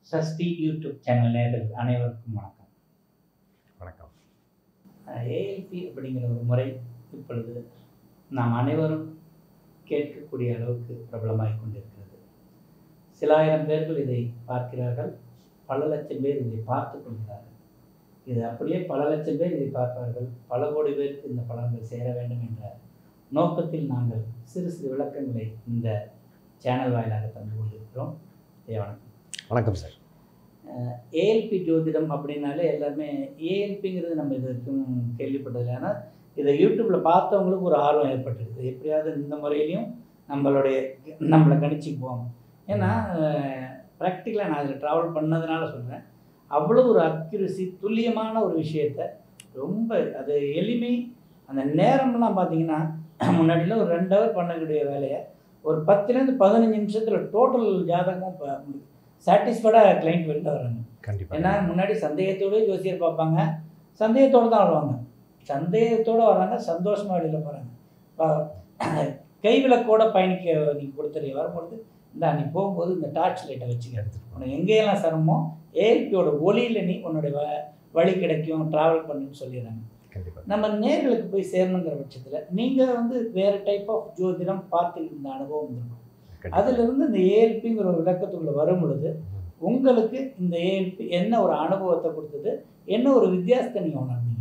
Sashti YouTube channel நேயர்கள் அனைவருக்கும் வணக்கம் வணக்கம் ஏஎல்பி அப்படிங்கிற ஒரு முறை இப்பொழுது நாம் அனைவரும் கேட்கக்கூடிய அளவுக்கு பிரபலமாகிக் கொண்டிருக்கிறது சில ஆயிரம் பேர்கள் இதை பார்க்கிறார்கள் பல லட்சம் பேர் இதை பார்த்து கொள்கிறார்கள் இது அப்படியே பல லட்சம் பேர் இதை பார்ப்பார்கள் பல கோடி பேருக்கு இந்த பலன்கள் சேர வேண்டும் என்ற நோக்கத்தில் நாங்கள் சிறு சிறு விளக்கங்களை இந்த சேனல் வாயிலாக தந்து கொண்டிருக்கிறோம் ஐயா, வணக்கம் வணக்கம் சார் ஏஎல்பி ஜோதிடம் அப்படின்னாலே எல்லாருமே ஏஎல்பிங்கிறது நம்ம இது வரைக்கும் கேள்விப்பட்டதில்லை ஆனால் இதை யூடியூப்பில் பார்த்தவங்களுக்கு ஒரு ஆர்வம் ஏற்பட்டிருக்கு எப்படியாவது இந்த முறையிலையும் நம்மளுடைய நம்மளை கணிச்சுக்குவோம் ஏன்னா ப்ராக்டிக்கலாக நான் அதில் ட்ராவல் பண்ணதுனால சொல்கிறேன் அவ்வளோ ஒரு அக்யூரசி துல்லியமான ஒரு விஷயத்த ரொம்ப அது எளிமை அந்த நேரம்லாம் பார்த்தீங்கன்னா முன்னாடிலாம் ஒரு ரெண்டு ஹவர் பண்ணக்கூடிய வேலையை ஒரு பத்துலேருந்து பதினஞ்சு நிமிஷத்தில் டோட்டல் ஜாதகமும் இப்போ சாட்டிஸ்ஃபைடாக கிளைண்ட் வெளில வராங்க கண்டிப்பா ஏன்னா முன்னாடி சந்தேகத்தோடய ஜோசியர் பார்ப்பாங்க சந்தேகத்தோடு தான் வருவாங்க சந்தேகத்தோடு வராங்க சந்தோஷமாக வெளியில் போகிறாங்க கைவிளக்கோட பயணிக்க நீங்கள் கொடுத்துறீங்க வரும்பொழுது இந்த நீ போகும்போது இந்த டார்ச் லைட்டை வச்சுக்க எடுத்துட்டு போனோம். உனக்கு எங்கேயெல்லாம் சிரமமோ ஏஎல்பியோட ஒளியில் நீ உன்னுடைய வ வழி கிடைக்கும் ட்ராவல் பண்ணுன்னு சொல்லிடுறாங்க கண்டிப்பா நம்ம நேர்களுக்கு போய் சேரணுங்கிற பட்சத்தில் நீங்கள் வந்து வேறு டைப் ஆஃப் ஜோதிடம் பார்த்து இந்த அனுபவம் இருக்கும் கண்டிப்பா. அதிலிருந்து இந்த ஏஎல்பிங்கிற ஒரு விளக்கத்துக்குள்ள வரும் பொழுது உங்களுக்கு இந்த ஏஎல்பி என்ன ஒரு அனுபவத்தை கொடுத்தது என்ன ஒரு வித்தியாசத்தை நீங்கள் உணர்ந்தீங்க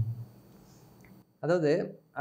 அதாவது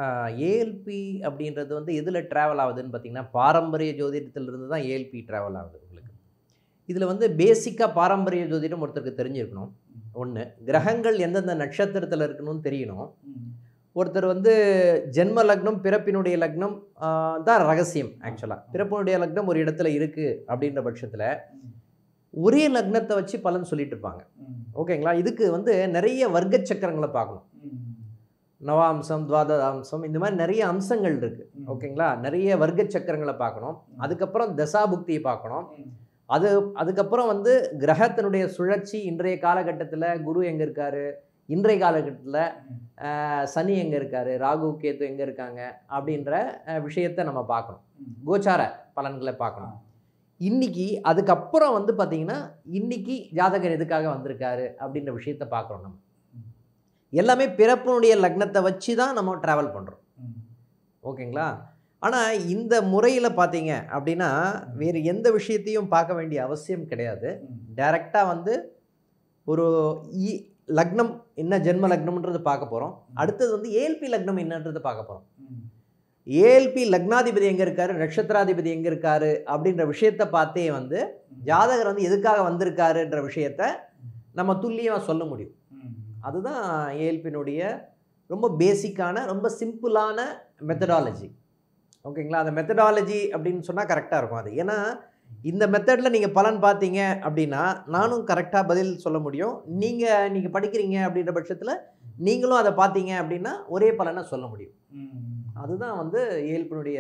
ஏஎல்பி அப்படின்றது வந்து எதில் ட்ராவல் ஆகுதுன்னு பார்த்தீங்கன்னா பாரம்பரிய ஜோதிடத்திலிருந்து தான் ஏஎல்பி ட்ராவல் ஆகுது உங்களுக்கு இதில் வந்து பேசிக்காக பாரம்பரிய ஜோதிடம் ஒருத்தருக்கு தெரிஞ்சிருக்கணும் ஒன்று கிரகங்கள் எந்தெந்த நட்சத்திரத்தில் இருக்கணும்னு தெரியணும் ம். ஒருத்தர் வந்து ஜென்ம லக்னம் பிறப்பினுடைய லக்னம் ஆஹ், தான் ரகசியம் ஆக்சுவலாக பிறப்பினுடைய லக்னம் ஒரு இடத்துல இருக்குது அப்படின்ற பட்சத்தில் ம். ஒரே லக்னத்தை வச்சு பலன் சொல்லிட்டு இருப்பாங்க ம். ஓகேங்களா இதுக்கு வந்து நிறைய வர்க்க சக்கரங்களை பார்க்கணும் ம். நவாம்சம் துவாதசாம்சம் இந்த மாதிரி நிறைய அம்சங்கள் இருக்குது ம். ஓகேங்களா நிறைய வர்க்க சக்கரங்களை பார்க்கணும் அதுக்கப்புறம் தசாபுக்தியை பார்க்கணும் ம். அது அதுக்கப்புறம் வந்து கிரகத்தினுடைய சுழற்சி இன்றைய காலகட்டத்தில் குரு எங்கே இருக்காரு இன்றைய காலகட்டத்தில் ம். சனி எங்கே இருக்காரு ராகு கேத்து எங்கே இருக்காங்க அப்படின்ற அஹ், விஷயத்தை நம்ம பார்க்கணும் ம். கோச்சார பலன்களை பார்க்கணும் இன்னைக்கு அதுக்கப்புறம் வந்து பார்த்தீங்கன்னா இன்னைக்கு ஜாதகர் எதுக்காக வந்திருக்காரு அப்படின்ற விஷயத்த பார்க்குறோம் நம்ம எல்லாமே பிறப்பினுடைய லக்னத்தை வச்சு தான் நம்ம ட்ராவல் பண்ணுறோம் ம். ஓகேங்களா ஆனால் இந்த முறையில் பார்த்தீங்க அப்படின்னா வேறு எந்த விஷயத்தையும் பார்க்க வேண்டிய அவசியம் கிடையாது ம். டைரெக்டாக வந்து ஒரு இ லக்னம் என்ன ஜென்ம லக்னம்ன்றது பார்க்க போகிறோம் அடுத்தது வந்து ஏஎல்பி லக்னம் என்னன்றது பார்க்க போகிறோம் ம். ஏஎல்பி லக்னாதிபதி எங்கே இருக்காரு நட்சத்திராதிபதி எங்கே இருக்காரு அப்படின்ற விஷயத்தை பார்த்தே வந்து ஜாதகர் வந்து எதுக்காக வந்திருக்காருன்ற விஷயத்த நம்ம துல்லியமாக சொல்ல முடியும் ம். அதுதான் ஏஎல்பினுடைய ரொம்ப பேசிக்கான ரொம்ப சிம்பிளான மெத்தடாலஜி ஓகேங்களா அந்த மெத்தடாலஜி அப்படின்னு சொன்னால் கரெக்டாக இருக்கும் அது ஏன்னா இந்த மெத்தடில் நீங்கள் பலன் பார்த்தீங்க அப்படின்னா நானும் கரெக்டாக பதில் சொல்ல முடியும் நீங்கள் நீங்கள் படிக்கிறீங்க அப்படின்ற பட்சத்தில் நீங்களும் அதை பார்த்தீங்க அப்படின்னா ஒரே பலனை சொல்ல முடியும் ம். அதுதான் வந்து ஏஎல்பினுடைய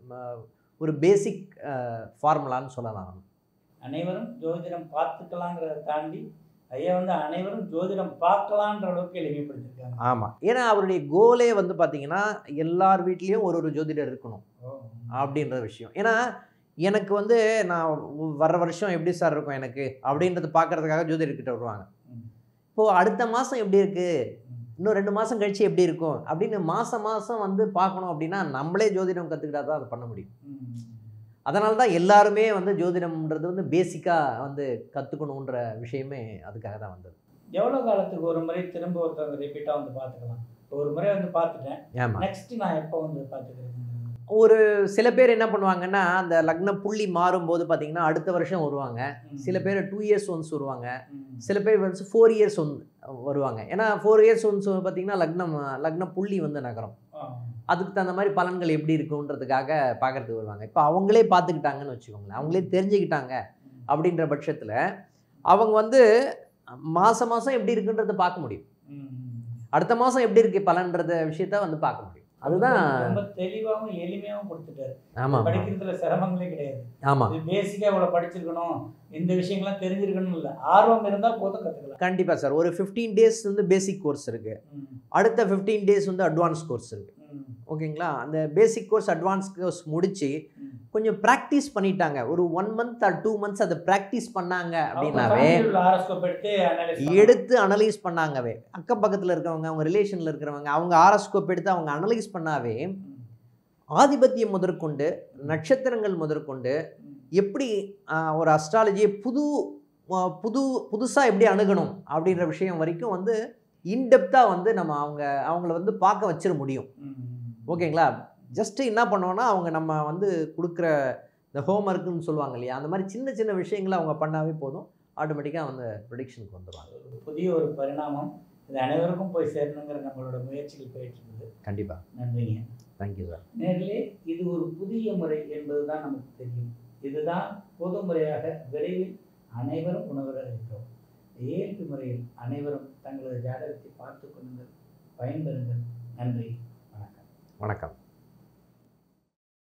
ஒரு பேசிக் ஃபார்முலான்னு சொல்லலாம் நம்ம. அனைவரும் ஜோதிடம் பார்த்துக்கலாங்கிறத தாண்டி ஐயா வந்து அனைவரும் ஜோதிடம் பார்க்கலான்ற அளவுக்கு எளிமைப்படுத்திருக்காங்க ஆமாம் ஏன்னா அவருடைய கோலே வந்து பார்த்தீங்கன்னா எல்லார் வீட்லேயும் ஒரு ஒரு ஜோதிடர் இருக்கணும் ஓ. அப்படின்ற விஷயம் ஏன்னா எனக்கு வந்து நான் வர வருஷம் எப்படி சார் இருக்கும் எனக்கு அப்படின்றத பார்க்கறதுக்காக ஜோதிடர்கிட்ட வருவாங்க ம். இப்போது அடுத்த மாதம் எப்படி இருக்குது ம். இன்னும் ரெண்டு மாதம் கழிச்சு எப்படி இருக்கும் அப்படின்னு மாதம் மாதம் வந்து பார்க்கணும் அப்படின்னா நம்மளே ஜோதிடம் கற்றுக்கிட்டா தான் அதை பண்ண முடியும் ம். அதனால தான் எல்லாருமே வந்து ஜோதிடம்ன்றது வந்து பேசிக்காக வந்து கற்றுக்கணுன்ற விஷயமே அதுக்காக தான் வந்தது எவ்வளோ காலத்துக்கு ஒரு முறை திரும்ப ஒருத்தவங்க ரிப்பீட்டாக வந்து பார்த்துக்கலாம் இப்போ ஒரு முறை வந்து பார்த்துட்டேன் ஆமாம் நெக்ஸ்ட் நான் எப்போ வந்து பார்த்துக்கிறது ஒரு சில பேர் என்ன பண்ணுவாங்கன்னா அந்த லக்ன புள்ளி மாறும்போது பார்த்தீங்கன்னா அடுத்த வருஷம் வருவாங்க சில பேர் டூ இயர்ஸ் ஒன்ஸ் வருவாங்க சில பேர் வந்து ஃபோர் இயர்ஸ் ஒன் வருவாங்க ஏன்னா ஃபோர் இயர்ஸ் ஒன்ஸ் பார்த்தீங்கன்னா லக்னம் லக்ன புள்ளி வந்து நகரம் அதுக்கு தகுந்த மாதிரி பலன்கள் எப்படி இருக்குன்றதுக்காக பார்க்கறதுக்கு வருவாங்க இப்போ அவங்களே பார்த்துக்கிட்டாங்கன்னு வச்சுக்கோங்களேன் அவங்களே தெரிஞ்சுக்கிட்டாங்க அப்படின்ற பட்சத்தில் அவங்க வந்து மாதம் மாதம் எப்படி இருக்குன்றதை பார்க்க முடியும் அடுத்த மாதம் எப்படி இருக்கு பலன்றத விஷயத்த வந்து பார்க்க முடியும் அதுதான் ரொம்ப தெளிவாகவும் எளிமையாகவும் கொடுத்துட்டாரு ஆமாம் படிக்கிறதுல சிரமங்களே கிடையாது ஆமாம் இது பேசிக்காக இவ்வளோ படிச்சிருக்கணும் இந்த விஷயங்கள்லாம் தெரிஞ்சிருக்கணும் இல்லை ஆர்வம் இருந்தால் போதும் கற்றுக்கலாம் கண்டிப்பாக சார் ஒரு ஃபிஃப்டீன் டேஸ் வந்து பேசிக் கோர்ஸ் இருக்குது அடுத்த ஃபிஃப்டீன் டேஸ் வந்து அட்வான்ஸ் கோர்ஸ் இருக்குது ஓகேங்களா அந்த பேசிக் கோர்ஸ் அட்வான்ஸ் கோர்ஸ் முடித்து கொஞ்சம் ப்ராக்டிஸ் பண்ணிட்டாங்க ஒரு one month or two months அதை ப்ராக்டிஸ் பண்ணாங்க அப்படின்னாவே ஹாரோஸ்கோப் எடுத்து analyze எடுத்து அனலைஸ் பண்ணாங்கவே அக்கம் பக்கத்தில் இருக்கிறவங்க அவங்க ரிலேஷனில் இருக்கிறவங்க அவங்க ஆரோஸ்கோப் எடுத்து அவங்க அனலைஸ் பண்ணாவே ம், ஆதிபத்தியம் முதற்கொண்டு நட்சத்திரங்கள் முதற்கொண்டு ம், எப்படி ஆஹ், ஒரு அஸ்ட்ராலஜியை புது ஆஹ், புது புதுசாக எப்படி அணுகணும் அப்படின்ற விஷயம் வரைக்கும் வந்து இன்டெப்த்தாக வந்து நம்ம அவங்க அவங்கள வந்து பார்க்க வச்சிட முடியும் ம், ஓகேங்களா ஜஸ்ட்டு என்ன பண்ணுவோன்னா அவங்க நம்ம வந்து கொடுக்குற இந்த ஹோம்ஒர்க்குன்னு சொல்லுவாங்க இல்லையா அந்த மாதிரி சின்ன சின்ன விஷயங்களை அவங்க பண்ணாவே போதும் ஆட்டோமேட்டிக்காக வந்து ப்ரொடிக்ஷனுக்கு வந்துடுவாங்க ஒரு புதிய ஒரு பரிணாமம் இது அனைவருக்கும் போய் சேரணுங்கிற நம்மளோட முயற்சிகள் போயிட்டு இருக்குது கண்டிப்பாக நன்றிங்க தேங்க்யூ சார் நேரிலே இது ஒரு புதிய முறை என்பதுதான் நமக்கு தெரியும் இதுதான் பொது முறையாக விரைவில் அனைவரும் உணவர இருக்கிறோம் ஏஎல்பி முறையில் அனைவரும் தங்களது ஜாதகத்தை பார்த்து கொள்ளுங்கள் பயன்பெறுங்கள் நன்றி வணக்கம் வணக்கம்